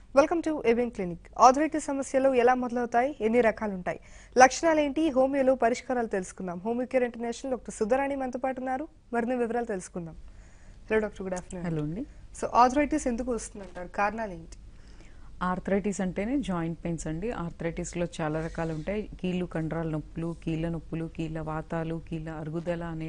Welcome to ABN clinic arthritis సమస్యలు ఎలా మొదలవుతాయి ఎన్ని రకాలు ఉంటాయి లక్షణాలు ఏంటి హోమియోలో పరిష్కారాలు తెలుసుకుందాం హోమియో కేర్ ఇంటర్నేషనల్ డాక్టర్ సుధారాణి మనతో పాటు ఉన్నారు మరిన్ని వివరాలు తెలుసుకుందాం hello doctor good afternoon hello అండి సో ఆథరైటిస్ ఎందుకు వస్తుందంటారు కారణాలు ఏంటి ఆర్థరైటిస్ అంటేనే జాయింట్ పెయిన్స్ అండి ఆర్థరైటిస్లో చాలా రకాలు ఉంటాయి కీళ్ళు కండరాల నొప్పులు కీళ్ళ నొప్పులు కీళ్ళ వాతాలు కీళ్ళ అరుగుదల అనే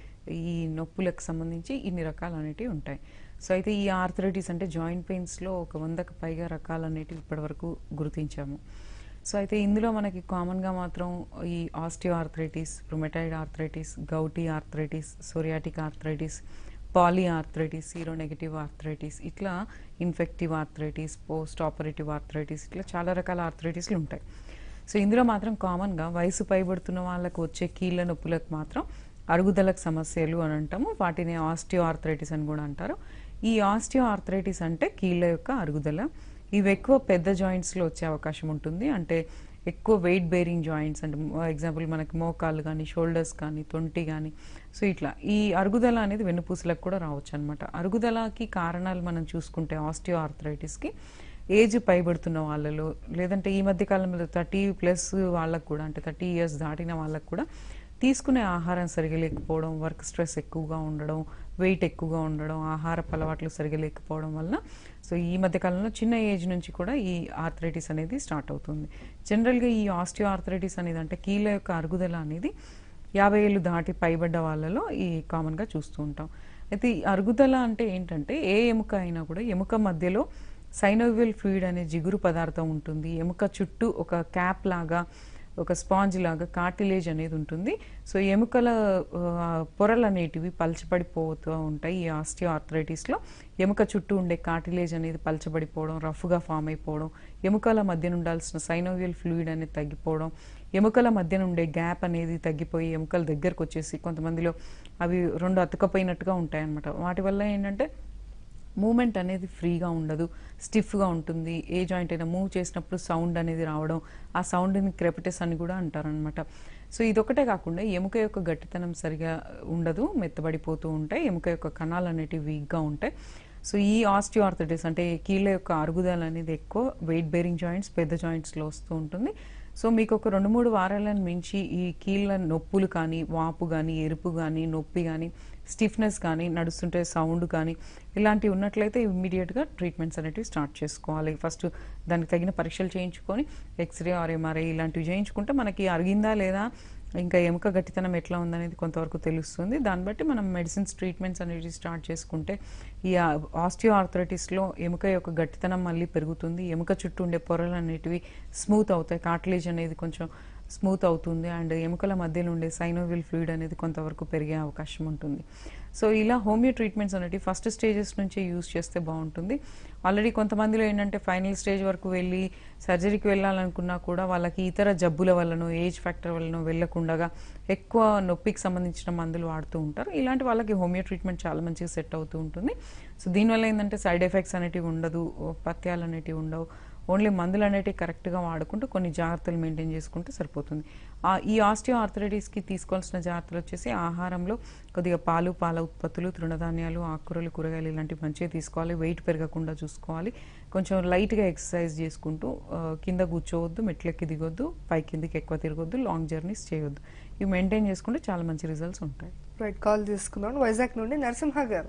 ఈ నొప్పులకు సంబంధించి ఇన్ని రకాలు అనేటివి ఉంటాయి సో అయితే ఈ ఆర్థరైటిస్ అంటే జాయింట్ పెయిన్స్లో ఒక వందకు పైగా రకాలు అనేటివి ఇప్పటివరకు గుర్తించాము సో అయితే ఇందులో మనకి కామన్గా మాత్రం ఈ osteoarthritis rheumatoid arthritis gouty arthritis psoriatic arthritis polyarthritis seronegative arthritis ఇట్లా infective arthritis post operative arthritis ఇట్లా చాలా రకాల ఆర్థరైటిస్లు ఉంటాయి సో ఇందులో మాత్రం కామన్గా వయసు పైబడుతున్న వాళ్ళకు వచ్చే కీళ్ళ నొప్పులకు మాత్రం అరుగుదలకు సమస్యలు అని అంటాము వాటిని ఆస్టియో ఆర్థరైటిస్ అని కూడా అంటారు ఈ ఆస్టియో ఆర్థరైటిస్ అంటే కీళ్ళ యొక్క అరుగుదల ఇవి ఎక్కువ పెద్ద జాయింట్స్లో వచ్చే అవకాశం ఉంటుంది అంటే ఎక్కువ వెయిట్ బేరింగ్ జాయింట్స్ అంటే ఎగ్జాంపుల్ మనకి మోకాళ్ళు కానీ షోల్డర్స్ కానీ తొంటి కానీ సో ఇట్లా ఈ అరుగుదల అనేది వెన్నుపూసలకు కూడా రావచ్చు అనమాట అరుగుదలకి కారణాలు మనం చూసుకుంటే ఆస్టియో ఆర్థరైటిస్కి ఏజ్ పైబడుతున్న వాళ్ళలో లేదంటే ఈ మధ్య కాలంలో థర్టీ ప్లస్ వాళ్ళకు కూడా అంటే థర్టీ ఇయర్స్ దాటిన వాళ్ళకు కూడా తీసుకునే ఆహారం సరిగా లేకపోవడం వర్క్ స్ట్రెస్ ఎక్కువగా ఉండడం వెయిట్ ఎక్కువగా ఉండడం ఆహార అలవాట్లు సరిగా లేకపోవడం వల్ల సో ఈ మధ్య కాలంలో చిన్న ఏజ్ నుంచి కూడా ఈ ఆర్థరైటిస్ అనేది స్టార్ట్ అవుతుంది జనరల్గా ఈ ఆస్టియో ఆర్థరైటిస్ అనేది అంటే కీళ్ళ యొక్క అరుగుదల అనేది యాభై ఏళ్ళు దాటి పైబడ్డ వాళ్ళలో ఈ కామన్గా చూస్తూ ఉంటాం అయితే ఈ అరుగుదల అంటే ఏంటంటే ఏ ఎముక అయినా కూడా ఎముక మధ్యలో సైనోవియల్ ఫ్లూయిడ్ అనే జిగురు పదార్థం ఉంటుంది ఎముక చుట్టూ ఒక క్యాప్ లాగా ఒక స్పాంజ్ లాగా కార్టిలేజ్ అనేది ఉంటుంది సో ఎముకల ఆ, పొరలు అనేటివి పలచబడిపోతూ ఉంటాయి ఈ ఆస్టియో ఆర్థరైటిస్లో ఎముక చుట్టూ ఉండే కార్టిలేజ్ అనేది పలచబడిపోవడం రఫ్గా ఫామ్ అయిపోవడం ఎముకల మధ్యన ఉండాల్సిన సైనోవియల్ ఫ్లూయిడ్ అనేది తగ్గిపోవడం ఎముకల మధ్యన ఉండే గ్యాప్ అనేది తగ్గిపోయి ఎముకల దగ్గరకు వచ్చేసి కొంతమందిలో అవి రెండు అతుకపోయినట్టుగా ఉంటాయి అన్నమాట వాటి వల్ల ఏంటంటే మూమెంట్ అనేది ఫ్రీగా ఉండదు స్టిఫ్గా ఉంటుంది ఏ జాయింట్ అయినా మూవ్ చేసినప్పుడు సౌండ్ అనేది రావడం ఆ సౌండ్ని క్రెపిటస్ అని కూడా అంటారనమాట సో ఇదొకటే కాకుండా ఎముక యొక్క గట్టితనం సరిగా ఉండదు మెత్తబడిపోతూ ఉంటాయి ఎముక యొక్క కణాలు అనేటివి వీక్గా ఉంటాయి సో ఈ ఆస్టియోఆర్థరైటిస్ అంటే కీళ్ళ యొక్క అరుగుదల అనేది ఎక్కువ వెయిట్ బేరింగ్ జాయింట్స్ పెద్ద జాయింట్స్లో వస్తూ ఉంటుంది సో మీకు ఒక రెండు మూడు వారాలను మించి ఈ కీళ్ళ నొప్పులు కానీ వాపు కానీ ఎరుపు కానీ నొప్పి కానీ స్టిఫ్నెస్ కానీ నడుస్తుంటే సౌండ్ కానీ ఇలాంటివి ఉన్నట్లయితే ఇమ్మీడియట్గా ట్రీట్మెంట్స్ అనేటివి స్టార్ట్ చేసుకోవాలి ఫస్ట్ దానికి తగిన పరీక్షలు చేయించుకొని ఎక్స్రే ఆర్ ఎంఆర్ఐ ఇలాంటివి చేయించుకుంటే మనకి అరిగిందా లేదా ఇంకా ఎముక గట్టితనం ఎట్లా ఉందనేది కొంతవరకు తెలుస్తుంది దాన్ని బట్టి మనం మెడిసిన్స్ ట్రీట్మెంట్స్ అనేవి స్టార్ట్ చేసుకుంటే ఈ ఆస్టియో ఆర్థరైటిస్లో ఎముక యొక్క గట్టితనం మళ్ళీ పెరుగుతుంది ఎముక చుట్టూ ఉండే పొరలు అనేటివి స్మూత్ అవుతాయి కార్టిలేజ్ అనేది కొంచెం స్మూత్ అవుతుంది అండ్ ఎముకల మధ్యలో ఉండే సైనోవిల్ ఫ్లూయిడ్ అనేది కొంతవరకు పెరిగే అవకాశం ఉంటుంది సో ఇలా హోమియో ట్రీట్మెంట్స్ అనేవి ఫస్ట్ స్టేజెస్ నుంచే యూస్ చేస్తే బాగుంటుంది ఆల్రెడీ కొంతమందిలో ఏంటంటే ఫైనల్ స్టేజ్ వరకు వెళ్ళి సర్జరీకి వెళ్ళాలనుకున్నా కూడా వాళ్ళకి ఇతర జబ్బుల వల్లనో ఏజ్ ఫ్యాక్టర్ వల్లనో వెళ్ళకుండా ఎక్కువ నొప్పికి సంబంధించిన మందులు వాడుతూ ఉంటారు ఇలాంటి వాళ్ళకి హోమియో ట్రీట్మెంట్ చాలా మంచిగా సెట్ అవుతూ ఉంటుంది సో దీనివల్ల ఏంటంటే సైడ్ ఎఫెక్ట్స్ అనేటివి ఉండదు పథ్యాలు అనేటివి ఉండవు ఓన్లీ మందులు అనేటివి కరెక్ట్గా వాడుకుంటూ కొన్ని జాగ్రత్తలు మెయింటైన్ చేసుకుంటే సరిపోతుంది ఆ ఈ ఆస్టియో ఆర్థరైటిస్కి తీసుకోవాల్సిన జాగ్రత్తలు వచ్చేసి ఆహారంలో కొద్దిగా పాలు పాల ఉత్పత్తులు తృణధాన్యాలు ఆకుకూరలు కూరగాయలు ఇలాంటివి మంచిగా తీసుకోవాలి వెయిట్ పెరగకుండా చూసుకోవాలి కొంచెం లైట్గా ఎక్సర్సైజ్ చేసుకుంటూ ఆ, కింద కూర్చోవద్దు మెట్లెక్కి దిగొద్దు పై కిందికి ఎక్కువ తిరగొద్దు లాంగ్ జర్నీస్ చేయొద్దు ఇవి మెయింటైన్ చేసుకుంటే చాలా మంచి రిజల్ట్స్ ఉంటాయి రైట్ కాల్ తీసుకుందాం వైజాగ్ నుండి నరసింహ గారు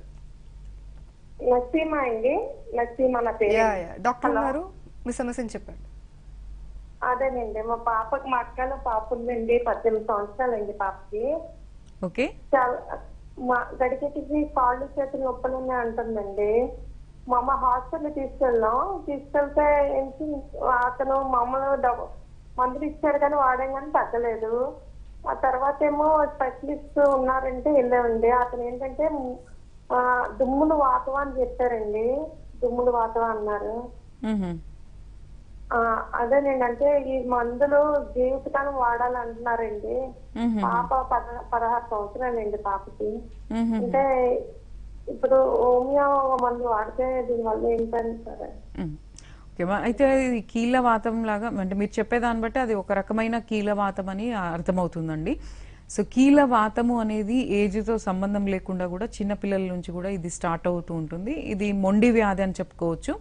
నసీమ అండి నసీమ నా పేరు యా యా డాక్టర్ హలో. గారు మీ సమస్యను చెప్పండి అదేనండి మా పాపకి మా అక్కలో పాప ఉందండి పద్దెనిమిది సంవత్సరాలండి పాపకి ఓకే చాలా మా గడికెట్టికి కాళ్ళు చేతులు నొప్పులు ఉన్నాయి అంటుందండి మా అమ్మ హాస్పిటల్ తీసుకెళ్ళాం తీసుకెళ్తే ఏంటి అతను మామూలు డబ్బు మందులు ఇచ్చారు కానీ వాడాం కానీ తగ్గలేదు ఆ తర్వాత ఏమో స్పెషలిస్ట్ ఉన్నారంటే వెళ్ళామండి అతను ఏంటంటే ఆ, దుమ్ములు వాతవా అని చెప్పారండి దుమ్ములు వాతవా అన్నారు మ్మ్హ. ఆ, అదేనండి అంటే ఈ మందులు జీవితకాలం వాడాలంటున్నారండి మ్మ్హ. పాప పద పదహారు సంవత్సరాలండి పాపకి మ్మ్హ. అంటే ఇప్పుడు హోమియో మందు వాడితే దీనివల్ల ఏంటంటారు మ్మ్. ఓకే మా- అయితే ఇది కీళ్ళ వాతం లాగా అంటే మీరు చెప్పేదాన్ని బట్టి అది ఒక రకమైన కీళ్ళ వాతం అని అర్థమవుతుందండి సో కీళ్ళ వాతము అనేది ఏజ్తో సంబంధం లేకుండా కూడా చిన్న పిల్లల నుంచి కూడా ఇది స్టార్ట్ అవుతూ ఉంటుంది ఇది మొండి వ్యాధి అని చెప్పుకోవచ్చు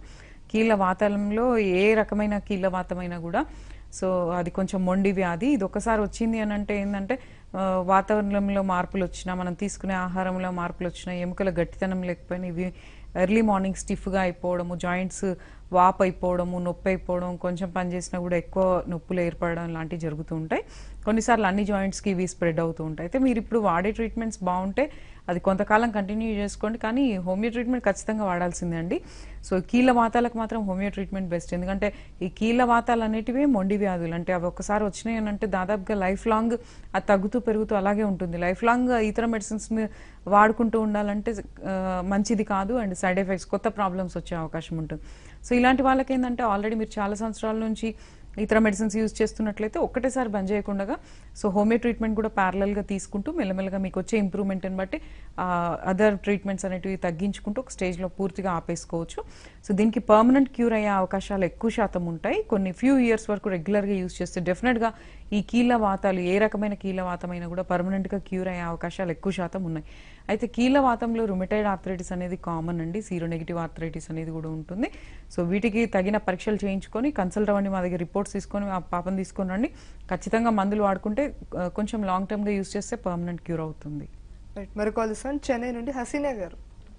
కీళ్ళ వాతంలో ఏ రకమైన కీళ్ళ వాతమైనా కూడా సో అది కొంచెం మొండి వ్యాధి ఇది ఒకసారి వచ్చింది అని అంటే ఏంటంటే ఆ, వాతావరణంలో మార్పులు వచ్చినా మనం తీసుకునే ఆహారంలో మార్పులు వచ్చినా ఎముకల గట్టితనం లేకపోయినా ఇవి ఎర్లీ మార్నింగ్ స్టిఫ్గా అయిపోవడము జాయింట్స్ వాప్ అయిపోవడము నొప్పి అయిపోవడం కొంచెం పని చేసినా కూడా ఎక్కువ నొప్పులు ఏర్పడడం లాంటివి జరుగుతూ ఉంటాయి కొన్నిసార్లు అన్ని జాయింట్స్కి ఇవి స్ప్రెడ్ అవుతూ ఉంటాయి అయితే మీరు ఇప్పుడు వాడే ట్రీట్మెంట్స్ బాగుంటే అది కొంతకాలం కంటిన్యూ చేసుకోండి కానీ హోమియో ట్రీట్మెంట్ ఖచ్చితంగా వాడాల్సిందే అండి సో కీళ్ళ వాతాలకు మాత్రం హోమియో ట్రీట్మెంట్ బెస్ట్ ఎందుకంటే ఈ కీళ్ళ వాతాలు అనేటివి మొండి వ్యాధులు అంటే అవి ఒకసారి వచ్చినాయి అని అంటే దాదాపుగా లైఫ్ లాంగ్ అది తగ్గుతూ పెరుగుతూ అలాగే ఉంటుంది లైఫ్ లాంగ్ ఇతర మెడిసిన్స్ వాడుకుంటూ ఉండాలంటే ఆ, మంచిది కాదు అండ్ సైడ్ ఎఫెక్ట్స్ కొత్త ప్రాబ్లమ్స్ వచ్చే అవకాశం ఉంటుంది సో ఇలాంటి వాళ్ళకి ఏంటంటే ఆల్రెడీ మీరు చాలా సంవత్సరాల నుంచి ఇతర మెడిసిన్స్ యూజ్ చేస్తున్నట్లయితే ఒక్కటేసారి బంద్ చేయకుండా సో హోమియో ట్రీట్మెంట్ కూడా parallel గా తీసుకుంటూ మెల్లమెల్లగా మీకు వచ్చే ఇంప్రూవ్మెంట్ని బట్టి అదర్ ట్రీట్మెంట్స్ అనేటివి తగ్గించుకుంటూ ఒక స్టేజ్లో పూర్తిగా ఆపేసుకోవచ్చు సో దీనికి పర్మనెంట్ క్యూర్ అయ్యే అవకాశాలు ఎక్కువ శాతం ఉంటాయి కొన్ని ఫ్యూ ఇయర్స్ వరకు రెగ్యులర్గా యూజ్ చేస్తే డెఫినెట్గా ఈ కీళ్ళ వాతాలు ఏ రకమైన కీళ్ళ వాతమైనా కూడా పర్మనెంట్గా క్యూర్ అయ్యే అవకాశాలు ఎక్కువ శాతం ఉన్నాయి అయితే కీళ్ళ వాతంలో రుమిటైడ్ ఆర్థరైటిస్ అనేది కామన్ అండి సీరో నెగిటివ్ ఆర్థరైటిస్ అనేది కూడా ఉంటుంది సో వీటికి తగిన పరీక్షలు చేయించుకొని కన్సల్ట్ అవ్వండి మా దగ్గర రిపోర్ట్స్ తీసుకొని ఆ పాపం తీసుకొని రండి ఖచ్చితంగా మందులు వాడుకుంటే ఆ, కొంచెం లాంగ్ టర్మ్గా యూజ్ చేస్తే పర్మనెంట్ క్యూర్ అవుతుంది రైట్ మరి కాల్ చేస్తాను చెన్నై నుండి హసీనా గారు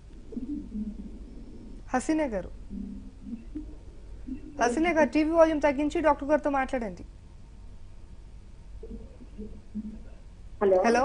హసీనా గారు హసీనా గారు టీవీ వాల్యూమ్ తగ్గించి డాక్టర్ గారితో మాట్లాడండి హలో హలో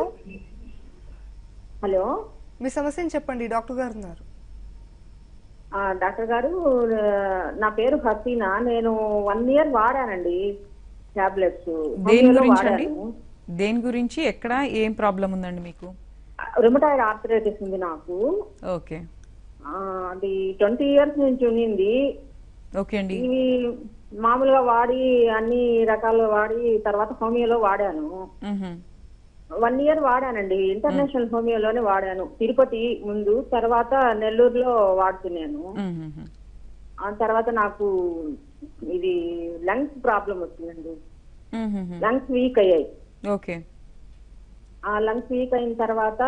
హలో మీ సమస్యని చెప్పండి డాక్టర్ గారు ఉన్నారు ఆ, డాక్టర్ గారు ఆ, నా పేరు హసీనా నేను వన్ ఇయర్ వాడానండి టాబ్లెట్స్ దేని గురించి అండి దేని గురించి ఎక్కడ ఏం ప్రాబ్లం ఉందండి మీకు రుమటాయిడ్ ఆర్థరైటిస్ ఉంది నాకు ఓకే ఆ, అది ట్వంటీ ఇయర్స్ నుంచి ఉన్నింది ఓకే అండి ఇవి మామూలుగా వాడి అన్ని రకాలు వాడి తర్వాత హోమియోలో వాడాను మ్హూ. వన్ ఇయర్ వాడానండి ఇంటర్నేషనల్ హోమియోలోనే వాడాను తిరుపతి ముందు తర్వాత నెల్లూరులో వాడుతున్నాను మ్హూ. ఆ తర్వాత నాకు ఇది లంగ్స్ ప్రాబ్లం వచ్చిందండి మ్హూ. లంగ్స్ వీక్ అయ్యాయి ఓకే ఆ లంగ్స్ వీక్ అయిన తర్వాత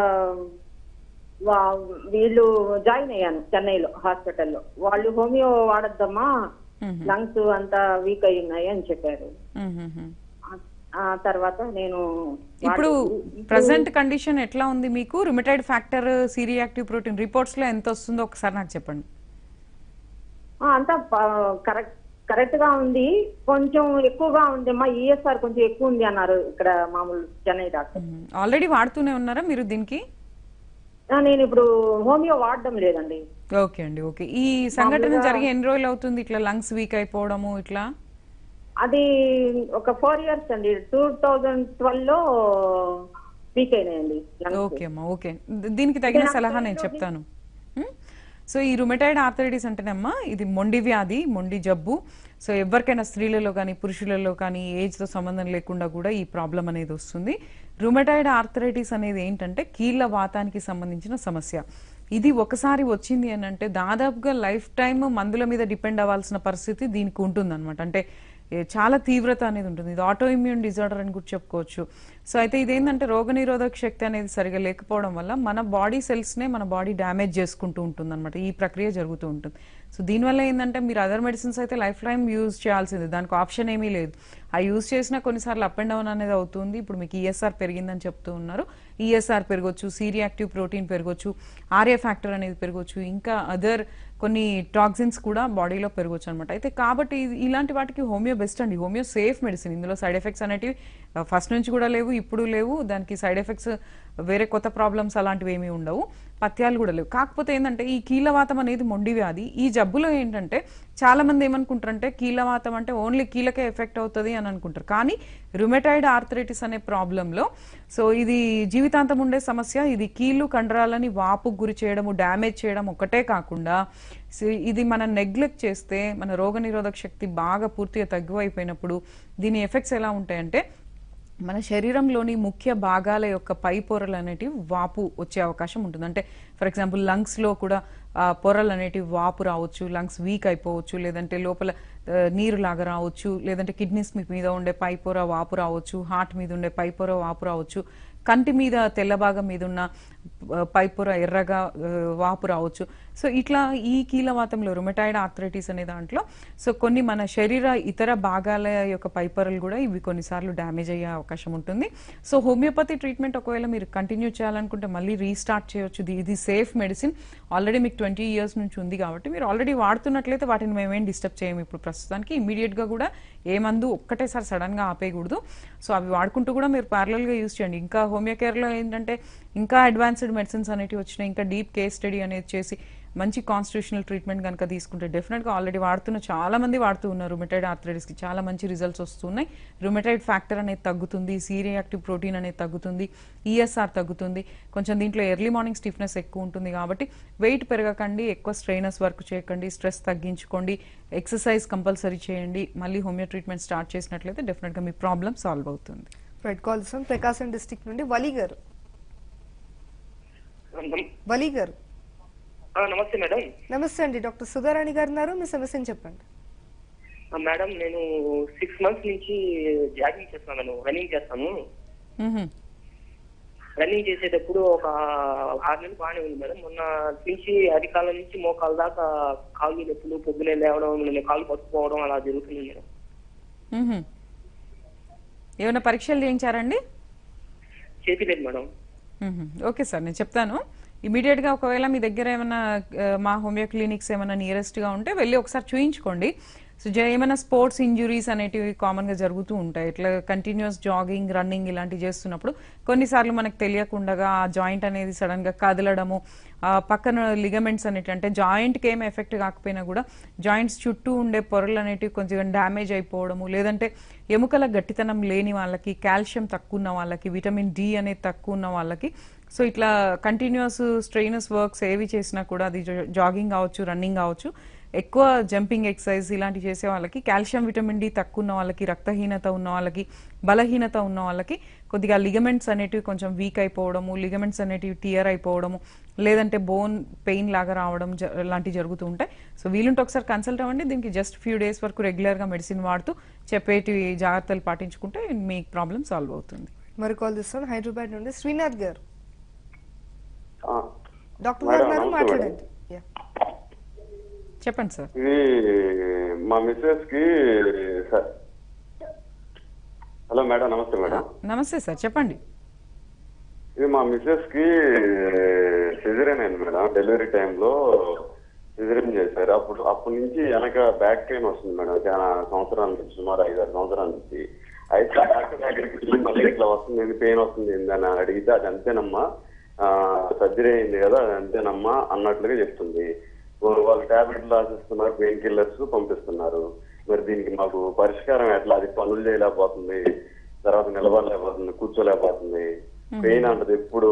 వా- వీళ్ళు జాయిన్ అయ్యాను చెన్నైలో హాస్పిటల్లో వాళ్ళు హోమియో వాడొద్దమ్మా మ్హూ. లంగ్స్ అంతా వీక్ అయి ఉన్నాయి అని చెప్పారు మ్హూ. ఆ- ఆ తర్వాత నేను ఇప్పుడు వాడి- ప్రజెంట్ కండిషన్ ఎట్లా ఉంది మీకు rheumatoid factor C reactive protein reports లో ఎంత వస్తుందో ఒకసారి నాకు చెప్పండి ఆ, అంతా కరెక్ట్ కరెక్ట్ గా ఉంది కొంచెం ఎక్కువగా ఉంది అమ్మా ఈఎస్ఆర్ కొంచెం ఎక్కువ ఉంది అన్నారు ఇక్కడ మామూలు చెన్నై డాక్టర్ ఆల్రెడీ వాడుతూనే ఉన్నారా మీరు దీనికి ఆ, నేను ఇప్పుడు హోమియో వాడడం లేదండి ఓకే అండి ఓకే ఈ సంఘటన జరిగి ఎన్ని రోజులు అవుతుంది ఇట్లా లంగ్స్ వీక్ అయిపోవడము ఇట్లా అది ఒక ఫోర్ ఇయర్స్ అండి టూ థౌజండ్ ట్వెల్వ్ లో వీక్ అయినాయండి lungs. ఓకే అమ్మా ఓకే ద- దీనికి తగిన సలహా నేను చెప్తాను ఉం? సో ఈ రుమెటైడ్ ఆర్థరైటిస్ అంటేనమ్మా ఇది మొండి వ్యాధి మొండి జబ్బు సో ఎవరికైనా స్త్రీలలో కానీ పురుషులలో కానీ ఏజ్తో సంబంధం లేకుండా కూడా ఈ ప్రాబ్లం అనేది వస్తుంది రుమెటైడ్ ఆర్థరైటిస్ అనేది ఏంటంటే కీళ్ళ వాతానికి సంబంధించిన సమస్య ఇది ఒకసారి వచ్చింది అని అంటే దాదాపుగా లైఫ్ టైం మందుల మీద డిపెండ్ అవ్వాల్సిన పరిస్థితి దీనికి ఉంటుందన్నమాట అంటే ఏ, చాలా తీవ్రత అనేది ఉంటుంది ఇది ఆటో ఇమ్యూన్ డిజార్డర్ అని కూడా చెప్పుకోవచ్చు సో అయితే ఇదేంటంటే రోగనిరోధక శక్తి అనేది సరిగా లేకపోవడం వల్ల మన బాడీ సెల్స్నే మన బాడీ డ్యామేజ్ చేసుకుంటూ ఉంటుంది అనమాట ఈ ప్రక్రియ జరుగుతూ ఉంటుంది సో దీనివల్ల ఏంటంటే మీరు అదర్ మెడిసిన్స్ అయితే లైఫ్ టైం యూజ్ చేయాల్సిందే దానికి ఆప్షన్ ఏమీ లేదు ఆ యూజ్ చేసినా కొన్నిసార్లు అప్ అండ్ డౌన్ అనేది అవుతుంది ఇప్పుడు మీకు ఈఎస్ఆర్ పెరిగిందని చెప్తూ ఉన్నారు ఈఎస్ఆర్ పెరగొచ్చు సీరియాక్టివ్ ప్రోటీన్ పెరగొచ్చు ఆర్ఏ ఫ్యాక్టర్ అనేది పెరగొచ్చు ఇంకా అదర్ కొన్ని టాక్సిన్స్ కూడా బాడీలో పెరగొచ్చు అనమాట అయితే కాబట్టి ఇది- ఇలాంటి వాటికి హోమియో బెస్ట్ అండి హోమియో సేఫ్ మెడిసిన్ ఇందులో సైడ్ ఎఫెక్ట్స్ అనేటివి ఫస్ట్ నుంచి కూడా లేవు ఇప్పుడు లేవు దానికి సైడ్ ఎఫెక్ట్స్ వేరే కొత్త ప్రాబ్లమ్స్ అలాంటివి ఏమీ ఉండవు పథ్యాలు కూడా లేవు కాకపోతే ఏంటంటే ఈ కీలవాతం అనేది మొండి వ్యాధి ఈ జబ్బులో ఏంటంటే చాలా మంది ఏమనుకుంటారంటే కీలవాతం అంటే ఓన్లీ కీలకే ఎఫెక్ట్ అవుతుంది అని అనుకుంటారు కానీ రుమెటైడ్ ఆర్థరైటిస్ అనే ప్రాబ్లంలో సో ఇది జీవితాంతం ఉండే సమస్య ఇది కీళ్ళు కండరాలని వాపు గురి చేయడము డ్యామేజ్ చేయడం ఒకటే కాకుండా సో ఇది మనం నెగ్లెక్ట్ చేస్తే మన రోగనిరోధక శక్తి బాగా పూర్తిగా తగ్గిపోయినప్పుడు దీని ఎఫెక్ట్స్ ఎలా ఉంటాయంటే మన శరీరంలోని ముఖ్య భాగాల యొక్క పై పొరలు అనేటివి వాపు వచ్చే అవకాశం ఉంటుంది అంటే ఫర్ ఎగ్జాంపుల్ లంగ్స్లో కూడా ఆ, పొరలు అనేటివి వాపు రావచ్చు లంగ్స్ వీక్ అయిపోవచ్చు లేదంటే లోపల ఆ, నీరు లాగా రావచ్చు లేదంటే కిడ్నీస్ మీద ఉండే పై పొర వాపు రావచ్చు హార్ట్ మీద ఉండే పై పొర వాపు రావచ్చు కంటి మీద తెల్ల భాగం మీద ఉన్న పైపుర ఎర్రగా ఆ, వాపు రావచ్చు సో ఇట్లా ఈ కీలవాతంలో రుమటాయిడ్ ఆర్థరైటిస్ అనే దాంట్లో సో కొన్ని మన శరీర ఇతర భాగాల యొక్క పైపరలు కూడా ఇవి కొన్నిసార్లు డ్యామేజ్ అయ్యే అవకాశం ఉంటుంది సో హోమియోపతి ట్రీట్మెంట్ ఒకవేళ మీరు కంటిన్యూ చేయాలనుకుంటే మళ్ళీ రీస్టార్ట్ చేయొచ్చు ఇది- ఇది సేఫ్ మెడిసిన్ ఆల్రెడీ మీకు ట్వంటీ ఇయర్స్ నుంచి ఉంది కాబట్టి మీరు ఆల్రెడీ వాడుతున్నట్లయితే వాటిని మేమేం డిస్టర్బ్ చేయము ఇప్పుడు ప్రస్తుతానికి ఇమీడియట్ గా కూడా ఏ మందు ఒక్కటేసారి సడన్ గా ఆపేయకూడదు సో అవి వాడుకుంటూ కూడా మీరు ప్యారలల్ గా యూస్ చేయండి ఇంకా హోమియో కేర్ లో ఏంటంటే ఇంకా అడ్వాన్స్డ్ మెడిసిన్స్ అనేవి వచ్చినాయి ఇంకా డీప్ కేస్ స్టడీ అనేది చేసి మంచి కాన్స్టిట్యూషనల్ ట్రీట్మెంట్ కనుక తీసుకుంటే డెఫినెట్గా ఆల్రెడీ వాడుతున్న చాలా మంది వాడుతూ ఉన్నారు రుమెటైడ్ ఆర్థరైటిస్కి చాలా మంచి రిజల్ట్స్ వస్తున్నాయి రుమెటైడ్ ఫ్యాక్టర్ అనేది తగ్గుతుంది సీరియాక్టివ్ ప్రోటీన్ అనేది తగ్గుతుంది ఈఎస్ఆర్ తగ్గుతుంది కొంచెం దీంట్లో ఎర్లీ మార్నింగ్ స్టిఫ్నెస్ ఎక్కువ ఉంటుంది కాబట్టి వెయిట్ పెరగకండి ఎక్కువ స్ట్రైనర్స్ వర్క్ చేయకండి స్ట్రెస్ తగ్గించుకోండి ఎక్సర్సైజ్ కంపల్సరీ చేయండి మళ్ళీ హోమియో ట్రీట్మెంట్ స్టార్ట్ చేసినట్లయితే డెఫినెట్గా మీ ప్రాబ్లమ్ సాల్వ్ అవుతుంది రైట్ కాల్ చేస్తాం ప్రకాశం డిస్టిక్ నుండి వలి గారు వలి గారు ఆ, నమస్తే మేడం నమస్తే అండి డాక్టర్ సుధారాణి గారు ఉన్నారు మీ సమస్యను చెప్పండి ఆ, మేడం నేను సిక్స్ మంత్స్ నుంచి జాగింగ్ చేస్తున్నాను రన్నింగ్ చేస్తాను మ్హూ. రన్నింగ్ చేసేటప్పుడు ఒక ఆరు నెలలు బాగానే ఉంది మేడం మొన్న నుంచి అధికాలం నుంచి మోకాల దాకా కాళ్ళు నొప్పులు పొద్దునే లేవడం నేను కాళ్ళు పట్టుకోవడం అలా జరుగుతుంది మేడం మ్హూ. ఏమైనా పరీక్షలు చేయించారండి చేతిలేదు మేడం మ్మ్. ఓకే సార్ నేను చెప్తాను ఇమీడియట్ గా ఒకవేళ మీ దగ్గర ఏమైనా ఆ, మా హోమియో క్లినిక్స్ ఏమైనా నియరెస్ట్ గా ఉంటే వెళ్ళి ఒకసారి చూయించుకోండి సో జ- ఏమైనా స్పోర్ట్స్ ఇంజురీస్ అనేటివి కామన్ గా జరుగుతూ ఉంటాయి ఇట్లా కంటిన్యూస్ జాగింగ్ రన్నింగ్ ఇలాంటివి చేస్తున్నప్పుడు కొన్నిసార్లు మనకు తెలియకుండా ఆ జాయింట్ అనేది సడన్ గా కదలడము ఆ పక్కన లిగమెంట్స్ అనేటి అంటే జాయింట్ కి ఏం ఎఫెక్ట్ కాకపోయినా కూడా జాయింట్స్ చుట్టూ ఉండే పొరలు అనేటివి కొంచెం డ్యామేజ్ అయిపోవడము లేదంటే ఎముకల గట్టితనం లేని వాళ్ళకి కాల్షియం తక్కువ ఉన్న వాళ్ళకి విటమిన్ డి అనేది తక్కువ ఉన్న వాళ్ళకి సో ఇట్లా కంటిన్యూస్ స్ట్రెయినస్ వర్క్స్ ఏవి చేసినా కూడా అది జాగింగ్ కావచ్చు రన్నింగ్ కావచ్చు ఎక్కువ జంపింగ్ ఎక్సర్సైజ్ ఇలాంటివి చేసే వాళ్ళకి కాల్షియం విటమిన్ డి తక్కువ ఉన్న వాళ్ళకి రక్తహీనత ఉన్న వాళ్ళకి బలహీనత ఉన్న వాళ్ళకి కొద్దిగా లిగమెంట్స్ అనేటివి కొంచెం వీక్ అయిపోవడము లిగమెంట్స్ అనేటివి టియర్ అయిపోవడము లేదంటే బోన్ పెయిన్ లాగా రావడం జ- లాంటివి జరుగుతూ ఉంటాయి సో వీలుంటే ఒకసారి కన్సల్ట్ అవ్వండి దీనికి జస్ట్ ఫ్యూ డేస్ వరకు రెగ్యులర్గా మెడిసిన్ వాడుతూ చెప్పేటి జాగ్రత్తలు పాటించుకుంటే మీ ప్రాబ్లం సాల్వ్ అవుతుంది మరి కాల్ చేస్తాను హైదరాబాద్ నుండి శ్రీనాథ్ గారు ఆ, డాక్టర్ మేడం, గారు ఉన్నారు నమస్తే మాట్లాడండి యా. చెప్పండి సార్ ఇది మా మిస్సెస్ కి సార్ హలో మేడం నమస్తే మేడం నమస్తే సార్ చెప్పండి ఇది మా మిస్సెస్ కి సిజరియన్ అయింది మేడం డెలివరీ టైంలో సిజరియన్ చేశారు అప్పుడు అప్పటి నుంచి వెనక బ్యాక్ పెయిన్ వస్తుంది మేడం చాలా సంవత్సరాల నుంచి సుమారు ఐదారు సంవత్సరాల నుంచి అయితే డాక్టర్ దగ్గరికి వెళ్ళి మళ్ళీ ఇట్లా వస్తుంది ఏంది పెయిన్ వస్తుంది ఏంది అని అడిగితే అది అంతేనమ్మా సర్జరీ అయింది కదా అది అంతేనమ్మా అన్నట్లుగా చెప్తుంది వాళ్ళు వాళ్ళు టాబ్లెట్లు రాసిస్తున్నారు పెయిన్ కిల్లర్స్ పంపిస్తున్నారు మరి దీనికి మాకు పరిష్కారం ఎట్లా అది పనులు చేయలేకపోతుంది తర్వాత నిలబడలేకపోతుంది కూర్చోలేకపోతుంది పెయిన్ అంటది ఎప్పుడు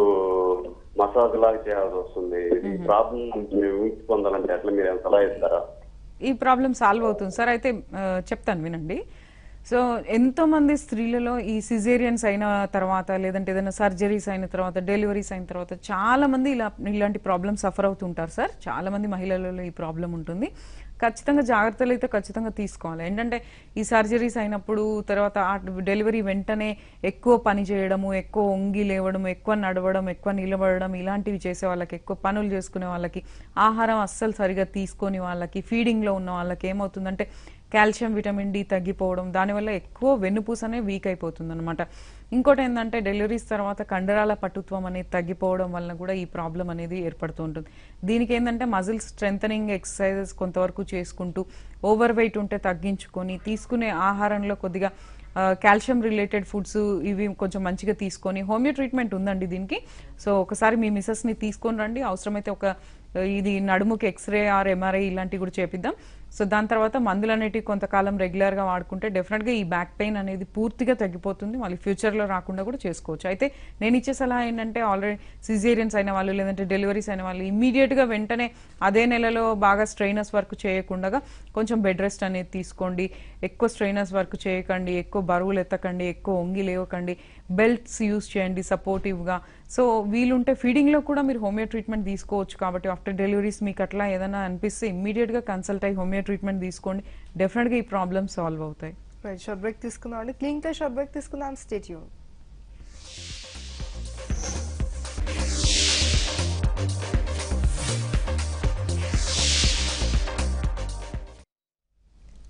మసాజ్ లాగా చేయాల్సి వస్తుంది ఈ ప్రాబ్లం నుంచి మేము విముక్తి పొందాలంటే ఎట్లా మీరు ఏమైనా సలహా ఇస్తారా ఈ ప్రాబ్లం సాల్వ్ అవుతుంది సార్ అయితే ఆ, చెప్తాను వినండి సో ఎంతో మంది స్త్రీలలో ఈ సిజేరియన్స్ అయిన తర్వాత లేదంటే ఏదైనా సర్జరీస్ అయిన తర్వాత డెలివరీస్ అయిన తర్వాత చాలా మంది ఇలా ఇలాంటి ప్రాబ్లమ్ సఫర్ అవుతుంటారు సార్ చాలా మంది మహిళలలో ఈ ప్రాబ్లం ఉంటుంది ఖచ్చితంగా జాగ్రత్తలు అయితే ఖచ్చితంగా తీసుకోవాలి ఏంటంటే ఈ సర్జరీస్ అయినప్పుడు తర్వాత ఆ డెలివరీ వెంటనే ఎక్కువ పని చేయడము ఎక్కువ వంగి లేవడం ఎక్కువ నడవడం ఎక్కువ నిలబడడం ఇలాంటివి చేసే వాళ్ళకి ఎక్కువ పనులు చేసుకునే వాళ్ళకి ఆహారం అస్సలు సరిగా తీసుకొని వాళ్ళకి ఫీడింగ్లో ఉన్న వాళ్ళకి ఏమవుతుందంటే కాల్షియం విటమిన్ డి తగ్గిపోవడం దానివల్ల ఎక్కువ వెన్నుపూస అనేది వీక్ అయిపోతుంది అనమాట ఇంకోటి ఏంటంటే డెలివరీస్ తర్వాత కండరాల పటుత్వం అనేది తగ్గిపోవడం వలన కూడా ఈ ప్రాబ్లం అనేది ఏర్పడుతూ ఉంటుంది దీనికి ఏంటంటే మజిల్ స్ట్రెంథనింగ్ ఎక్సర్సైజెస్ కొంతవరకు చేసుకుంటూ ఓవర్ వెయిట్ ఉంటే తగ్గించుకొని తీసుకునే ఆహారంలో కొద్దిగా కాల్షియం రిలేటెడ్ ఫుడ్స్ ఇవి కొంచెం మంచిగా తీసుకొని హోమియో ట్రీట్మెంట్ ఉందండి దీనికి సో ఒకసారి మీ మిసెస్ని తీసుకొని రండి అవసరమైతే ఒక ఇది నడుముకి ఎక్స్రే ఆర్ ఎంఆర్ఐ ఇలాంటివి కూడా చేపిద్దాం సో దాని తర్వాత మందులు అనేటివి కొంతకాలం రెగ్యులర్గా వాడుకుంటే డెఫినెట్గా ఈ బ్యాక్ పెయిన్ అనేది పూర్తిగా తగ్గిపోతుంది మళ్ళీ ఫ్యూచర్లో రాకుండా కూడా చేసుకోవచ్చు అయితే నేను ఇచ్చే సలహా ఏంటంటే ఆల్రెడీ సిజేరియన్స్ అయిన వాళ్ళు లేదంటే డెలివరీస్ అయిన వాళ్ళు ఇమ్మీడియట్గా వెంటనే అదే నెలలో బాగా స్ట్రైనర్స్ వర్క్ చేయకుండా కొంచెం బెడ్ రెస్ట్ అనేది తీసుకోండి ఎక్కువ స్ట్రైనర్స్ వర్క్ చేయకండి ఎక్కువ బరువులు ఎత్తకండి ఎక్కువ వంగి లేవకండి బెల్ట్స్ యూస్ చేయండి సపోర్టివ్గా సో వీలుంటే ఫీడింగ్లో కూడా మీరు హోమియో ట్రీట్మెంట్ తీసుకోవచ్చు కాబట్టి ఆఫ్టర్ డెలివరీస్ మీకు అట్లా ఏదైనా అనిపిస్తే ఇమ్మీడియట్గా కన్సల్ట్ అయ్యి హోమియో ట్రీట్మెంట్ తీసుకోండి డెఫినెట్గా ఈ ప్రాబ్లమ్ సాల్వ్ అవుతాయి రైట్ షార్ట్ బ్రేక్ తీసుకుందాం అండి క్లీన్ టై షార్ట్ బ్రేక్ తీసుకుందాం స్టేట్ యూన్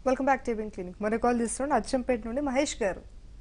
వెల్కమ్ బ్యాక్ టీవీ క్లినిక్ మరో కాల్ తీస్తున్నాడు అచ్చంపేట నుండి మహేష్ గారు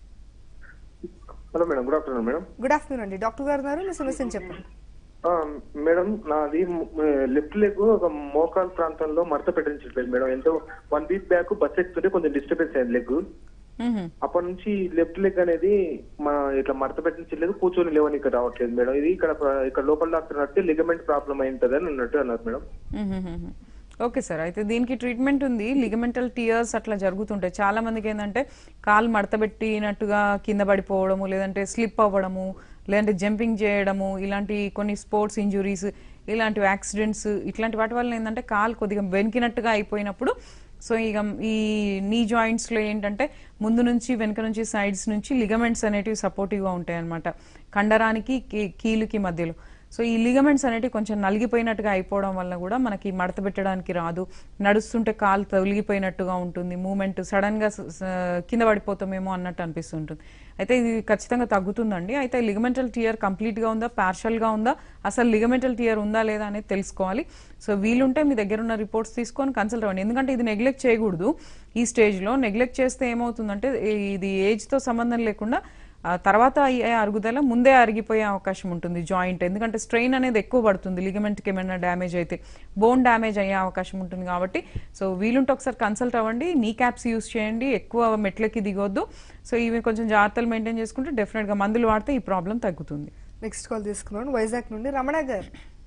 hello madam good afternoon madam good afternoon అండి డాక్టర్ గారు ఉన్నారు మీ సమస్యను చెప్పండి ఆ, మేడం నాది లెఫ్ట్ లెగ్ ఒక మోకాల్ ప్రాంతంలో మడత పెట్టించట్లేదు మేడం ఎంతో వన్ వీక్ బ్యాక్ బస్ ఎక్కుతుంటే కొంచెం డిస్టర్బెన్స్ అయింది లెగ్ మ్మ్. అప్పటి నుంచి లెఫ్ట్ లెగ్ అనేది మా ఇట్లా మడత పెట్టించలేదు కూర్చొని లేవని ఇక్కడ రావట్లేదు మేడం ఇది ఇక్కడ ఇక్కడ లోకల్ డాక్టర్ అడిగితే లిగమెంట్ ప్రాబ్లం అయి ఉంటుంది అని అన్నట్టు అన్నారు మేడం మ్మ్. ఓకే సార్ అయితే దీనికి ట్రీట్మెంట్ ఉంది లిగమెంటల్ టియర్స్ అట్లా జరుగుతుంటాయి చాలా మందికి ఏంటంటే కాలు మడతబెట్టినట్టుగా కింద పడిపోవడము లేదంటే స్లిప్ అవ్వడము లేదంటే జంపింగ్ చేయడము ఇలాంటి కొన్ని స్పోర్ట్స్ ఇంజురీస్ ఇలాంటి యాక్సిడెంట్స్ ఇట్లాంటి వాటి వల్ల ఏంటంటే కాలు కొద్దిగా వెనికినట్టుగా అయిపోయినప్పుడు సో ఇక ఈ నీ జాయింట్స్ లో ఏంటంటే ముందు నుంచి వెనుక నుంచి సైడ్స్ నుంచి లిగమెంట్స్ అనేటివి సపోర్టివ్ గా ఉంటాయి అనమాట కండరానికి కీ- కీలుకి మధ్యలో సో ఈ లిగమెంట్స్ అనేటివి కొంచెం నలిగిపోయినట్టుగా అయిపోవడం వల్ల కూడా మనకి మడత పెట్టడానికి రాదు నడుస్తుంటే కాలు తొలగిపోయినట్టుగా ఉంటుంది మూమెంట్ సడన్ గా స- స- కింద పడిపోతామేమో అన్నట్టు అనిపిస్తుంటుంది అయితే ఇది ఖచ్చితంగా తగ్గుతుందండి అయితే లిగమెంటల్ టియర్ కంప్లీట్ గా ఉందా పార్షల్ గా ఉందా అసలు లిగమెంటల్ టియర్ ఉందా లేదా అనేది తెలుసుకోవాలి సో వీలుంటే మీ దగ్గర ఉన్న రిపోర్ట్స్ తీసుకొని కన్సల్ట్ అవ్వండి ఎందుకంటే ఇది నెగ్లెక్ట్ చేయకూడదు ఈ స్టేజ్ లో నెగ్లెక్ట్ చేస్తే ఏమవుతుందంటే ఇది ఏజ్ తో సంబంధం లేకుండా ఆ తర్వాత అయ్యే అరుగుదల ముందే అరిగిపోయే అవకాశం ఉంటుంది జాయింట్ ఎందుకంటే స్ట్రెయిన్ అనేది ఎక్కువ పడుతుంది లిగమెంట్కి ఏమైనా డ్యామేజ్ అయితే బోన్ డ్యామేజ్ అయ్యే అవకాశం ఉంటుంది కాబట్టి సో వీలుంటే ఒకసారి కన్సల్ట్ అవ్వండి నీ క్యాప్స్ యూస్ చేయండి ఎక్కువ మెట్లకి దిగొద్దు సో ఇవి కొంచెం జాగ్రత్తలు మెయింటైన్ చేసుకుంటే డెఫినెట్గా మందులు వాడితే ఈ ప్రాబ్లం తగ్గుతుంది నెక్స్ట్ కాల్ తీసుకున్నాను వైజాగ్ నుండి రమణ గారు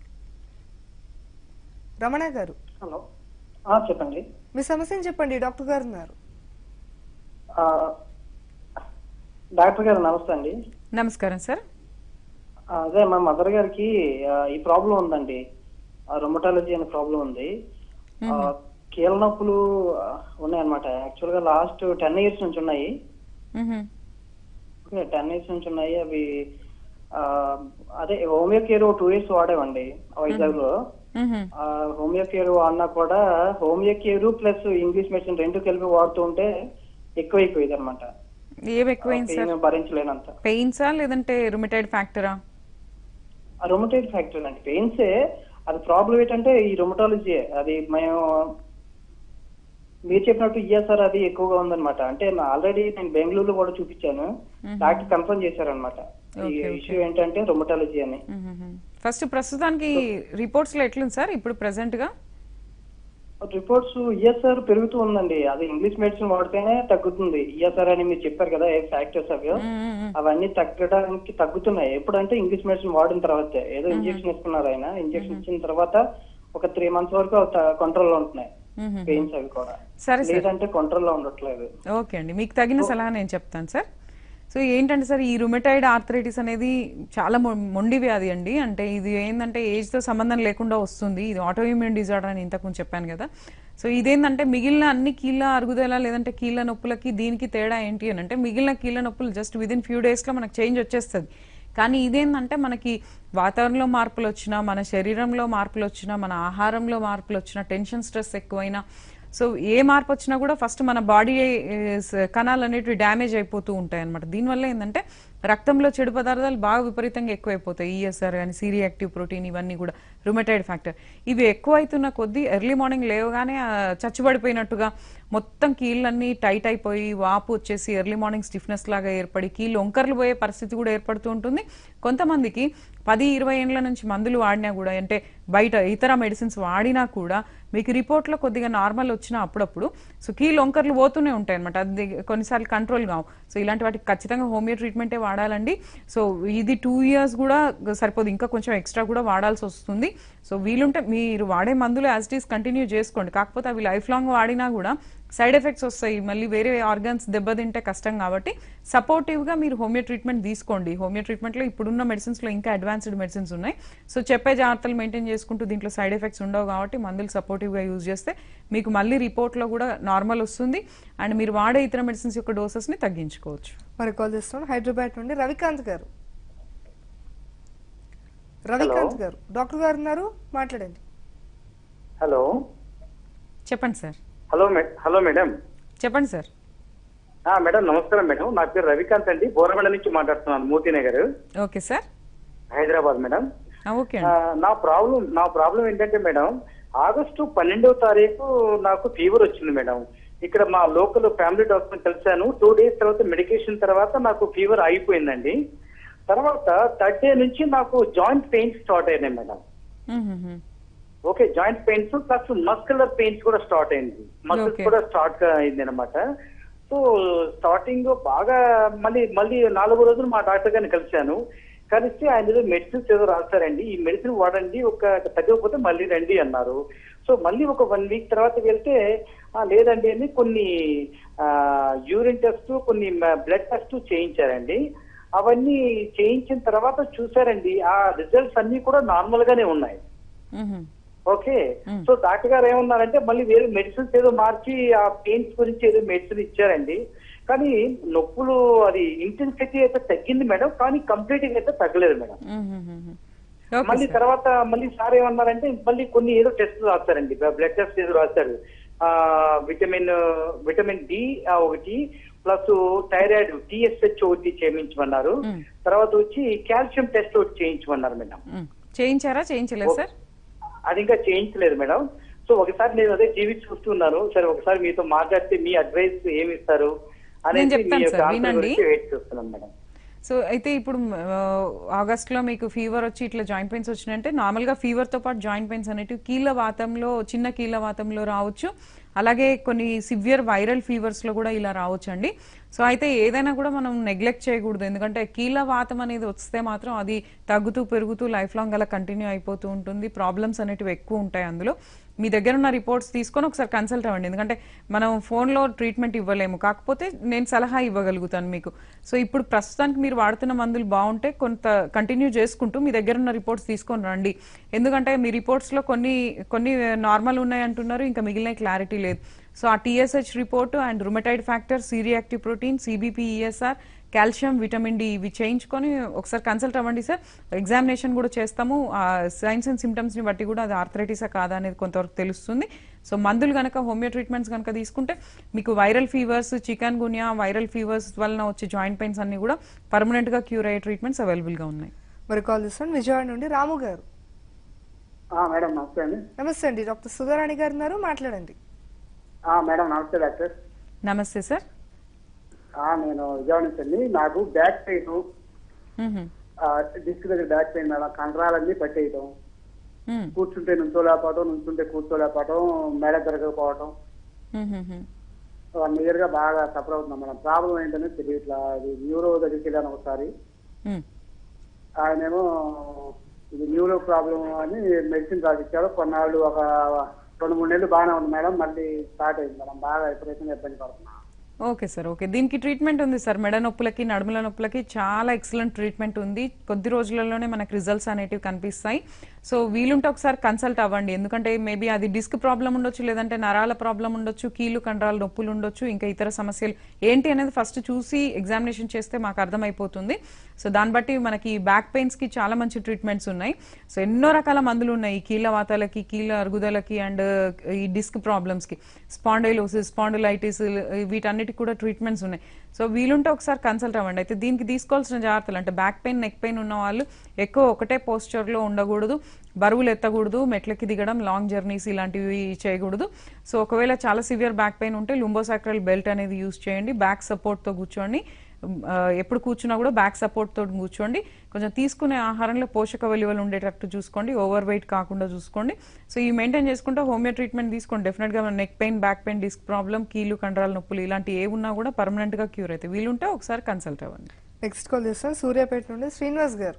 రమణ గారు హలో ఆ, చెప్పండి మీ సమస్యను చెప్పండి డాక్టర్ గారు ఉన్నారు ఆ, డాక్టర్ గారు నమస్తే అండి నమస్కారం సార్ ఆ, అదే మా మదర్ గారికి ఆ, ఈ ప్రాబ్లం ఉందండి రొమటాలజీ అనే ప్రాబ్లం ఉంది ఆ, కీళ్ళ నొప్పులు ఆ, ఉన్నాయన్నమాట యాక్చువల్ గా లాస్ట్ టెన్ ఇయర్స్ నుంచి ఉన్నాయి మ్హూ. టెన్ ఇయర్స్ నుంచి ఉన్నాయి అవి ఆ, అదే హోమియో కేర్ టూ ఇయర్స్ వాడేవండి వైజాగ్ లో మ్హూ. హోమియో కేర్ వాడినా కూడా Homeo Care plus English medicine రెండు కలిపి వాడుతూ ఉంటే ఎక్కువ అయిపోయింది అనమాట ఏం ఎక్కువైంది సార్ భరించలేనంత పెయిన్సా లేదంటే రుమిటైడ్ ఫ్యాక్టరా ఆ రొమటైడ్ ఫ్యాక్టర్ అండి పెయిన్సే అది ప్రాబ్లం ఏంటంటే ఈ రొమటాలజీ అది మేము మీరు చెప్పినట్టు ఈఎస్ఆర్ అది ఎక్కువగా ఉందన్నమాట అంటే ఆల్రెడీ నేను బెంగళూరులో కూడా చూపించాను డాక్టర్ కన్ఫర్మ్ చేశారన్నమాట ఈ Okay, okay. ఇష్యూ ఏంటంటే రొమటాలజీ అని ఫస్ట్ ప్రస్తుతానికి రిపోర్ట్స్ లో ఎట్లుంది సార్ ఇప్పుడు ప్రెసెంట్ గా రిపోర్ట్స్ ఈఎస్ఆర్ పెరుగుతూ ఉందండి అది ఇంగ్లీష్ మెడిసిన్ వాడితేనే తగ్గుతుంది ఈఎస్ఆర్ అని మీరు చెప్పారు కదా ఏ ఫ్యాక్టర్స్ అవి అవన్నీ తగ్గడానికి తగ్గుతున్నాయి ఎప్పుడంటే ఇంగ్లీష్ మెడిసిన్ వాడిన తర్వాతే ఏదో ఇంజెక్షన్ ఇస్తున్నారు ఆయన ఇంజెక్షన్ ఇచ్చిన తర్వాత ఒక త్రీ మంత్స్ వరకు కంట్రోల్ లో ఉంటున్నాయి పెయిన్స్ అవి కూడా సరే సార్ లేదంటే కంట్రోల్ లో ఉండట్లేదు ఓకే అండి మీకు తగిన సలహా నేను చెప్తాను సార్ సో ఏంటంటే సార్ ఈ రుమెటైడ్ ఆర్థరైటిస్ అనేది చాలా మొ- మొండి వ్యాధి అండి అంటే ఇది ఏంటంటే ఏజ్ తో సంబంధం లేకుండా వస్తుంది ఇది ఆటోఇమ్యూన్ డిజార్డర్ అని ఇంతకుముందు చెప్పాను కదా సో ఇదేంటంటే మిగిలిన అన్ని కీళ్ళ అరుగుదల లేదంటే కీళ్ళ నొప్పులకి దీనికి తేడా ఏంటి అని అంటే మిగిలిన కీళ్ళ నొప్పులు జస్ట్ విదిన్ ఫ్యూ డేస్ లో మనకు చేంజ్ వచ్చేస్తుంది కానీ ఇదేంటంటే మనకి వాతావరణంలో మార్పులు వచ్చినా మన శరీరంలో మార్పులు వచ్చినా మన ఆహారంలో మార్పులు వచ్చినా టెన్షన్ స్ట్రెస్ ఎక్కువైనా సో ఏ మార్పు వచ్చినా కూడా ఫస్ట్ మన బాడీ కణాలు అనేటివి డ్యామేజ్ అయిపోతూ ఉంటాయి అనమాట దీనివల్ల ఏంటంటే రక్తంలో చెడు పదార్థాలు బాగా విపరీతంగా ఎక్కువైపోతాయి ఈఎస్ఆర్ కానీ సీరీ యాక్టివ్ ప్రోటీన్ ఇవన్నీ కూడా రుమటైడ్ ఫ్యాక్టర్ ఇవి ఎక్కువ అవుతున్న కొద్దీ ఎర్లీ మార్నింగ్ లేవగానే ఆ, చచ్చుబడిపోయినట్టుగా మొత్తం కీళ్ళన్నీ టైట్ అయిపోయి వాపు వచ్చేసి ఎర్లీ మార్నింగ్ స్టిఫ్నెస్ లాగా ఏర్పడి కీళ్ళు వంకర్లు పోయే పరిస్థితి కూడా ఏర్పడుతూ ఉంటుంది కొంతమందికి పది ఇరవై ఏండ్ల నుంచి మందులు వాడినా కూడా అంటే బయట ఇతర మెడిసిన్స్ వాడినా కూడా మీకు రిపోర్ట్లో కొద్దిగా నార్మల్ వచ్చినా అప్పుడప్పుడు సో కీళ్ళు వంకర్లు పోతూనే ఉంటాయి అనమాట అది కొన్నిసార్లు కంట్రోల్ కావు సో ఇలాంటి వాటికి ఖచ్చితంగా హోమియో ట్రీట్మెంటే వాడాలండి సో ఇది టూ ఇయర్స్ కూడా సరిపోదు ఇంకా కొంచెం ఎక్స్ట్రా కూడా వాడాల్సి వస్తుంది సో వీలుంటే మీరు వాడే మందులు యాజ్ ఇట్ ఈస్ కంటిన్యూ చేసుకోండి కాకపోతే అవి లైఫ్ లాంగ్ వాడినా కూడా సైడ్ ఎఫెక్ట్స్ వస్తాయి మళ్ళీ వేరే ఆర్గన్స్ దెబ్బతింటే కష్టం కాబట్టి సపోర్టివ్ గా మీరు హోమియో ట్రీట్మెంట్ తీసుకోండి హోమియో ట్రీట్మెంట్ లో ఇప్పుడున్న మెడిసిన్స్ లో ఇంకా అడ్వాన్స్డ్ మెడిసిన్స్ ఉన్నాయి సో చెప్పే జాగ్రత్తలు మెయింటైన్ చేసుకుంటూ దీంట్లో సైడ్ ఎఫెక్ట్స్ ఉండవు కాబట్టి మందులు సపోర్టివ్ గా యూజ్ చేస్తే మీకు మళ్ళీ రిపోర్ట్ లో కూడా నార్మల్ వస్తుంది అండ్ మీరు వాడే ఇతర మెడిసిన్స్ యొక్క డోసెస్ ని తగ్గించుకోవచ్చు మరి కాల్ చేస్తున్నాను హైదరాబాద్ నుండి రవికాంత్ గారు రవికాంత్ గారు డాక్టర్ గారు ఉన్నారు మాట్లాడండి హలో చెప్పండి సార్ హలో మే- హలో మేడం చెప్పండి సార్ ఆ, మేడం నమస్కారం మేడం నా పేరు రవికాంత్ అండి బోరబండ నుంచి మాట్లాడుతున్నాను Murthy Nagar okay sir Hyderabad madam okay ఆ, అండి నా ప్రాబ్లం నా ప్రాబ్లం ఏంటంటే మేడం ఆగస్టు పన్నెండవ తారీఖు నాకు ఫీవర్ వచ్చింది మేడం ఇక్కడ మా లోకల్ ఫ్యామిలీ డాక్టర్ కలిశాను టూ డేస్ తర్వాత మెడికేషన్ తర్వాత నాకు ఫీవర్ అయిపోయిందండి తర్వాత థర్డ్ డే నుంచి నాకు జాయింట్ పెయిన్స్ స్టార్ట్ అయినాయి మేడం మ్మ్. Okay joint pains plus muscular pains కూడా స్టార్ట్ అయింది మసిల్స్ Okay. కూడా స్టార్ట్ అయింది అనమాట సో స్టార్టింగ్ బాగా మళ్ళీ మళ్ళీ నాలుగో రోజులు మా డాక్టర్ గారిని కలిశాను కలిస్తే ఆయన ఏదో మెడిసిన్స్ ఏదో రాస్తారండి ఈ మెడిసిన్ వాడండి ఒక తగ్గకపోతే మళ్ళీ రండి అన్నారు సో మళ్ళీ ఒక వన్ వీక్ తర్వాత వెళ్తే "ఆ, లేదండి అని కొన్ని యూరిన్ టెస్ట్ కొన్ని బ్లడ్ టెస్ట్ చేయించారండి అవన్నీ చేయించిన తర్వాత చూసారండి ఆ రిజల్ట్స్ అన్ని కూడా నార్మల్ గానే ఉన్నాయి మ్మ్. ఓకే సో డాక్టర్ గారు ఏమన్నారంటే మళ్ళీ వేరే మెడిసిన్స్ ఏదో మార్చి ఆ పెయిన్స్ గురించి ఏదో మెడిసిన్ ఇచ్చారండి కానీ నొప్పులు అది ఇంటెన్సిటీ అయితే తగ్గింది మేడం కానీ కంప్లీట్ గా అయితే తగ్గలేదు మేడం మ్మ్. ఓకే మళ్ళీ సార్. తర్వాత మళ్ళీ సార్ ఏమన్నారంటే మళ్ళీ కొన్ని ఏదో టెస్ట్ రాస్తారండి బ్లడ్ టెస్ట్ ఏదో రాస్తారు ఆ విటమిన్ విటమిన్ డి ఒకటి ప్లస్ థైరాయిడ్ టిఎస్హెచ్ ఒకటి చేయించమన్నారు మ్మ్. తర్వాత వచ్చి కాల్షియం టెస్ట్ ఒకటి చేయించమన్నారు మేడం మ్మ్. చేయించారా చేయించలేదు సార్ అది ఇంకా చేయించలేదు మేడం సో ఒకసారి నేను అదే టీవీ చూస్తున్నాను సరే ఒకసారి మీతో మాట్లాడితే మీ అడ్వైస్ ఏమి ఇస్తారు అనేది మీ చెప్తాను యొక్క సార్, answer వినండి. గురించి వెయిట్ చేస్తున్నాను మేడం సో అయితే ఇప్పుడు ఆ, ఆగస్ట్ లో మీకు ఫీవర్ వచ్చి ఇట్లా జాయింట్ పెయిన్స్ వచ్చినాయంటే నార్మల్ గా ఫీవర్ తో పాటు జాయింట్ పెయిన్స్ అనేటివి కీళ్ళ వాతంలో చిన్న కీళ్ళ వాతంలో రావచ్చు అలాగే కొన్ని సివియర్ వైరల్ ఫీవర్స్ లో కూడా ఇలా రావచ్చు అండి సో అయితే ఏదైనా కూడా మనం నెగ్లెక్ట్ చేయకూడదు ఎందుకంటే కీళ్ళ వాతం అనేది వస్తే మాత్రం అది తగ్గుతూ పెరుగుతూ లైఫ్ లాంగ్ అలా కంటిన్యూ అయిపోతూ ఉంటుంది ప్రాబ్లమ్స్ అనేటివి ఎక్కువ ఉంటాయి అందులో మీ దగ్గర ఉన్న రిపోర్ట్స్ తీసుకొని ఒకసారి కన్సల్ట్ అవ్వండి ఎందుకంటే మనం ఫోన్లో ట్రీట్మెంట్ ఇవ్వలేము కాకపోతే నేను సలహా ఇవ్వగలుగుతాను మీకు సో ఇప్పుడు ప్రస్తుతానికి మీరు వాడుతున్న మందులు బాగుంటే కొంత కంటిన్యూ చేసుకుంటూ మీ దగ్గర ఉన్న రిపోర్ట్స్ తీసుకొని రండి ఎందుకంటే మీ రిపోర్ట్స్లో కొన్ని కొన్ని నార్మల్ ఉన్నాయి అంటున్నారు ఇంకా మిగిలిన క్లారిటీ లేదు సో ఆ TSH report and rheumatoid factor C reactive protein CBP ESR calcium vitamin D ఇవి చేయించుకొని ఒకసారి కన్సల్ట్ అవ్వండి సార్ ఎగ్జామినేషన్ కూడా చేస్తాము సైన్స్ అండ్ సిమ్టమ్స్ ని బట్టి కూడా అది ఆర్థరైటిసా కాదా అనేది కొంతవరకు తెలుస్తుంది సో మందులు కనుక హోమియో ట్రీట్మెంట్స్ కనుక తీసుకుంటే మీకు viral fevers chikungunya viral fevers వలన వచ్చే జాయింట్ పెయిన్స్ అన్ని కూడా పర్మనెంట్ గా క్యూర్ అయ్యే ట్రీట్మెంట్స్ అవైలబుల్ గా ఉన్నాయి మరి కాల్ చేస్తాను విజయవాడ నుండి రాము గారు మేడం నమస్తే అండి నమస్తే అండి డాక్టర్ సుధారాణి గారు ఉన్నారు మాట్లాడండి ఆ, మేడం నమస్తే డాక్టర్ నమస్తే సార్ ఆ, నేను విజయవాడ నుంచి అండి నాకు బ్యాక్ పెయిన్ డిస్క్ దగ్గర బ్యాక్ పెయిన్ మేడం కండరాలన్నీ పట్టేయటం కూర్చుంటే నుంచోలేకపోవడం నుంచుంటే కూర్చోలేకపోవడం మెడ తిరగకపోవడం వన్ ఇయర్ గా బాగా సఫర్ అవుతున్నాం మేడం ప్రాబ్లం ఏంటనే తెలియట్లా అది న్యూరో దగ్గరికి వెళ్ళాను ఒకసారి ఆయనేమో ఇది న్యూరో ప్రాబ్లం అని మెడిసిన్ రాసిచ్చాడు కొన్నాళ్ళు ఒక రెండు మూడు నెలలు బాగానే ఉంది మేడం మళ్ళీ స్టార్ట్ అయింది మేడం బాగా విపరీతంగా ఇబ్బంది పడుతున్నా ఓకే సార్ ఓకే దీనికి ట్రీట్మెంట్ ఉంది సార్ మెడ నొప్పులకి నడుముల నొప్పులకి చాలా ఎక్సలెంట్ ట్రీట్మెంట్ ఉంది కొద్ది రోజులలోనే మనకు రిజల్ట్స్ అనేటివి కనిపిస్తాయి సో వీలుంటే ఒకసారి కన్సల్ట్ అవ్వండి ఎందుకంటే మేబీ అది డిస్క్ ప్రాబ్లం ఉండొచ్చు లేదంటే నరాల ప్రాబ్లం ఉండొచ్చు కీలు కండరాల నొప్పులు ఉండొచ్చు ఇంకా ఇతర సమస్యలు ఏంటి అనేది ఫస్ట్ చూసి ఎగ్జామినేషన్ చేస్తే మాకు అర్థమైపోతుంది సో దాన్ని బట్టి మనకి బ్యాక్ పెయిన్స్ కి చాలా మంచి ట్రీట్మెంట్స్ ఉన్నాయి సో ఎన్నో రకాల మందులు ఉన్నాయి ఈ కీళ్ళ వాతాలకి కీళ్ళ అరుగుదలకి అండ్ ఈ డిస్క్ ప్రాబ్లమ్స్ కి స్పాండైలోసిస్ స్పాండిలైటిస్ వీటన్నిటికి కూడా ట్రీట్మెంట్స్ ఉన్నాయి సో వీలుంటే ఒకసారి కన్సల్ట్ అవ్వండి అయితే దీనికి తీసుకోవాల్సిన జాగ్రత్తలు అంటే బ్యాక్ పెయిన్ నెక్ పెయిన్ ఉన్న వాళ్ళు ఎక్కువ ఒకటే posture లో ఉండకూడదు బరువులు ఎత్తకూడదు మెట్లకి దిగడం లాంగ్ జర్నీస్ ఇలాంటివి చేయకూడదు సో ఒకవేళ చాలా సివియర్ బ్యాక్ పెయిన్ ఉంటే లుంబోసాక్రల్ బెల్ట్ అనేది యూస్ చేయండి బ్యాక్ సపోర్ట్తో కూర్చోండి ఆ, ఎప్పుడు కూర్చున్నా కూడా బ్యాక్ సపోర్ట్ తోటి కూర్చోండి కొంచెం తీసుకునే ఆహారంలో పోషక విలువలు ఉండేటట్టు చూసుకోండి ఓవర్ వెయిట్ కాకుండా చూసుకోండి సో ఈ మెయింటైన్ చేసుకుంటే హోమియో ట్రీట్మెంట్ తీసుకోండి డెఫినెట్గా neck pain back pain disc problem కీలు కండరాల నొప్పులు ఇలాంటి ఏ ఉన్నా కూడా పర్మనెంట్ గా క్యూర్ అవుతాయి వీలుంటే ఒకసారి కన్సల్ట్ అవ్వండి నెక్స్ట్ కాల్ చేస్తాను సూర్యాపేట నుండి శ్రీనివాస్ గారు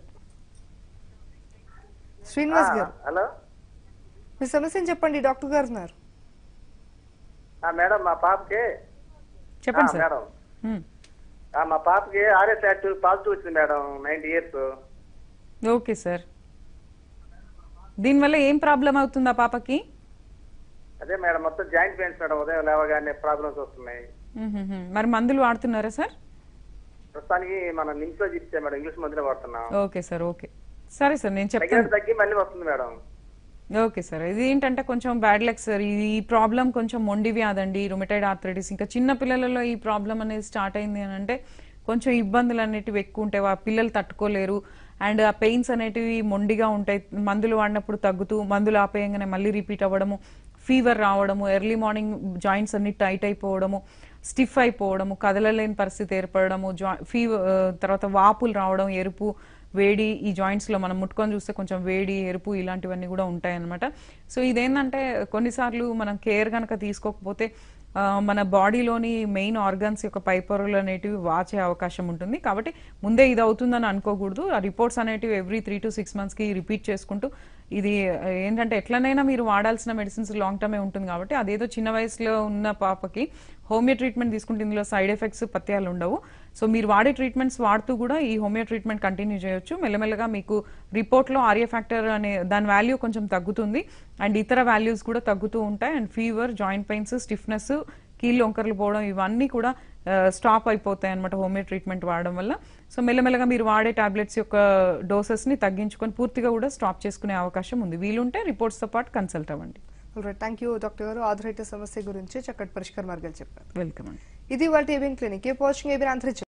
శ్రీనివాస్ గారు హలో మీ సమస్యను చెప్పండి డాక్టర్ గారు ఉన్నారు ఆ, మేడం మా పాపకి చెప్పండి ఆ, సార్ మేడం ఆ, మా పాపకి ఆర్ఎస్ యాక్టివ్ పాజిటివ్ వచ్చింది madam ninety years okay sir దీనివల్ల ఏం ప్రాబ్లం అవుతుంది ఆ పాపకి అదే మేడం మొత్తం జాయింట్ పెయిన్స్ మేడం ఉదయం లేవగానే ప్రాబ్లమ్స్ వస్తున్నాయి మ్మ్హ్మ్. మరి మందులు వాడుతున్నారా సార్ ప్రస్తుతానికి మనం నిమ్స్ లో చూపించాం మేడం ఇంగ్లీష్ మందులే వాడుతున్నాం ఓకే సార్ ఓకే సరే సార్ నేను చెప్తాను తగ్గినట్టు తగ్గి మళ్ళీ వస్తుంది మేడం ఓకే సార్ ఇది ఏంటంటే కొంచెం బ్యాడ్ లక్ సార్ ఇది ఈ ప్రాబ్లం కొంచెం మొండి వ్యాధండి రుమటైడ్ ఆర్థరైటిస్ ఇంకా చిన్న పిల్లలలో ఈ ప్రాబ్లం అనేది స్టార్ట్ అయింది అని అంటే కొంచెం ఇబ్బందులు అనేటివి ఎక్కువ ఉంటాయి ఆ పిల్లలు తట్టుకోలేరు అండ్ ఆ పెయిన్స్ అనేటివి మొండిగా ఉంటాయి మందులు వాడినప్పుడు తగ్గుతూ మందులు ఆపేయంగానే మళ్ళీ రిపీట్ అవ్వడము ఫీవర్ రావడము ఎర్లీ మార్నింగ్ జాయింట్స్ అన్ని టైట్ అయిపోవడము స్టిఫ్ అయిపోవడము కదలలేని పరిస్థితి ఏర్పడము జా- ఫీవర్ తర్వాత వాపులు రావడం ఎరుపు వేడి ఈ జాయింట్స్ లో మనం ముట్టుకొని చూస్తే కొంచెం వేడి ఎరుపు ఇలాంటివన్నీ కూడా ఉంటాయి అనమాట సో ఇదేంటంటే కొన్నిసార్లు మనం కేర్ కనుక తీసుకోకపోతే ఆ, మన బాడీలోని మెయిన్ ఆర్గన్స్ యొక్క పైపొరలు అనేటివి వాచే అవకాశం ఉంటుంది కాబట్టి ముందే ఇది అవుతుందని అనుకోకూడదు ఆ రిపోర్ట్స్ అనేటివి ఎవ్రీ త్రీ టు సిక్స్ మంత్స్కి రిపీట్ చేసుకుంటూ ఇది ఆ, ఏంటంటే ఎట్లనైనా మీరు వాడాల్సిన మెడిసిన్స్ లాంగ్ టర్మే ఉంటుంది కాబట్టి అదేదో చిన్న వయసులో ఉన్న పాపకి హోమియో ట్రీట్మెంట్ తీసుకుంటే ఇందులో సైడ్ ఎఫెక్ట్స్ పత్యాలు ఉండవు సో మీరు వాడే ట్రీట్మెంట్స్ వాడుతూ కూడా ఈ హోమియో ట్రీట్మెంట్ కంటిన్యూ చేయొచ్చు మెల్లమెల్లగా మీకు రిపోర్ట్లో ఆర్య ఫ్యాక్టర్ అనే దాని వాల్యూ కొంచెం తగ్గుతుంది అండ్ ఇతర వాల్యూస్ కూడా తగ్గుతూ ఉంటాయి and fever joint pains stiffness కీళ్ళు వంకర్లు పోవడం ఇవన్నీ కూడా స్టాప్ అయిపోతాయి అనమాట హోమియో ట్రీట్మెంట్ వాడడం వల్ల సో మెల్లమెల్లగా మీరు వాడే టాబ్లెట్స్ యొక్క డోసెస్ని తగ్గించుకొని పూర్తిగా కూడా స్టాప్ చేసుకునే అవకాశం ఉంది వీలుంటే రిపోర్ట్స్తో పాటు కన్సల్ట్ అవ్వండి థ్యాంక్ యూ డాక్టర్ గారు ఆథరైటిస్ సమస్య గురించి చక్కటి పరిష్కార మార్గాలు చెప్పారు వెల్కమ్ అండి ఇది వాళ్ళ ఏబిఎన్ క్లినిక్ ఏ వాచింగ్ ఏబిఎన్ ఆంధ్ర